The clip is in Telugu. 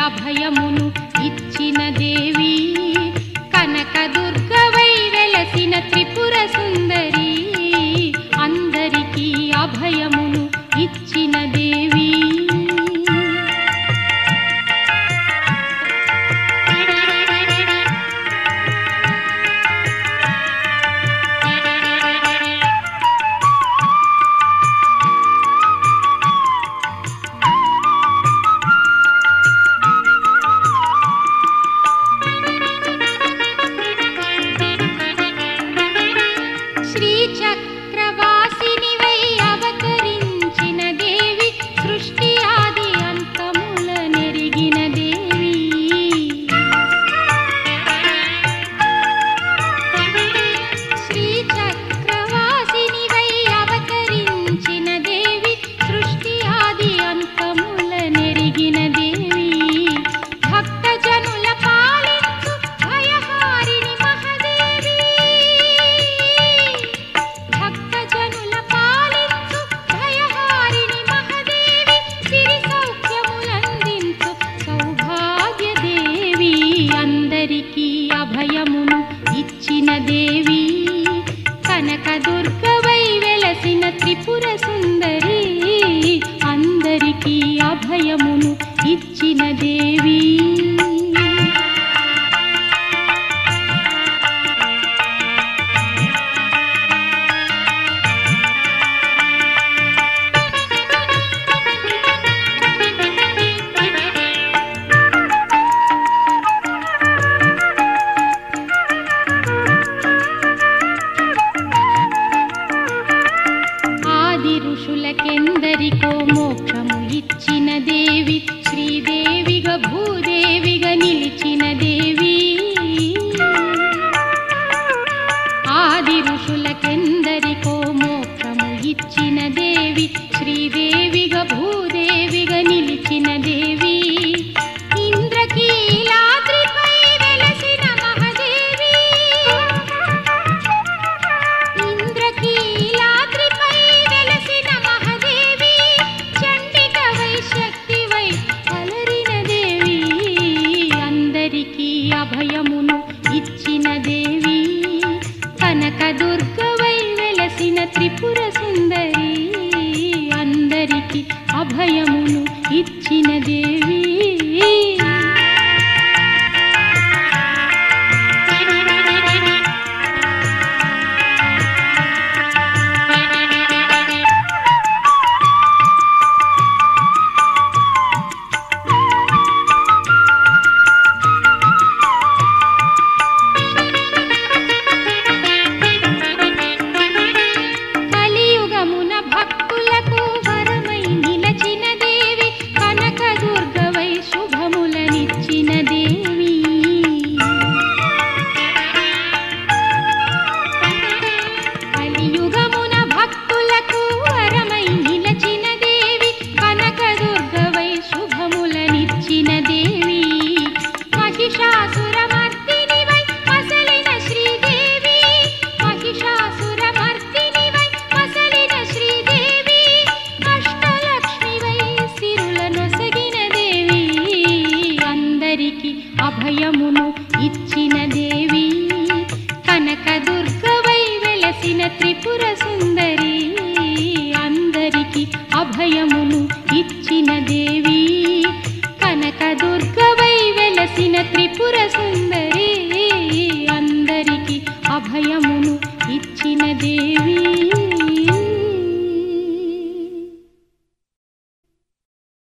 అభయమును ఇచ్చిన దేవి కనకదుర్గవై వెలసిన త్రిపుర సుందరి అందరికీ అభయమును ఇచ్చిన దేవి శ్రీచక్రవాసినివై అవతరించిన దేవి సృష్టి ఆది అంతముల నెరిగిన దేవి శ్రీచక్రవాసినివై అవతరించిన దేవి సృష్టి ఆది అంతముల నెరిగిన దేవి భక్తజనుల పాలించు భయహారిణి మహదేవి భక్తజనుల పాలించు భయహారిణి మహదేవి సిరి సౌఖ్యములందించు సౌభాగ్యదేవి అందరికీ అభయమును ఇచ్చిన దేవి కనకదుర్గవై వెలసిన త్రిపుర సుందరి అందరికీ అభయమును ఇచ్చిన దేవి ఆది ఋషులకెందరికో మోక్షము ఇచ్చిన దేవి శ్రీదేవిగా భూదేవిగా నిలిచిన దేవి ఆది ఋషులకెందరికో మోక్షము ఇచ్చిన దేవి శ్రీదేవిగా భూదేవిగా నిలిచిన దేవి ఇంద్రకీలాద్రిపై వెలసిన మహదేవి ఇంద్రకీలాద్రిపై వెలసిన మహదేవి చండికవై శక్తివై అలరిన దేవి అందరికీ అభయమును ఇచ్చిన దేవి కనకదుర్గవై వెలసిన త్రిపుర సుందరి అందరికీ అభయమును ఇచ్చిన దేవి కలియుగమున భక్తులకు వరమై నిలచిన దేవి కనకదుర్గవై శుభములనిచ్చిన దేవి కలియుగమున భక్తులకు వరమై నిలచిన దేవి కనకదుర్గవై శుభములనిచ్చిన దేవి మహిషాసురమర్దినివై మసలిన శ్రీదేవి మహిషాసురమర్దినివై మసలిన శ్రీదేవి అష్టలక్ష్మివై సిరుల నొసగిన దేవి అందరికీ అభయమును ఇచ్చిన దేవి కనకదుర్గవై వెలసిన త్రిపుర సుందరి అందరికీ అభయమును ఇచ్చిన దేవి కనకదుర్గవై వెలసిన త్రిపుర సుందరి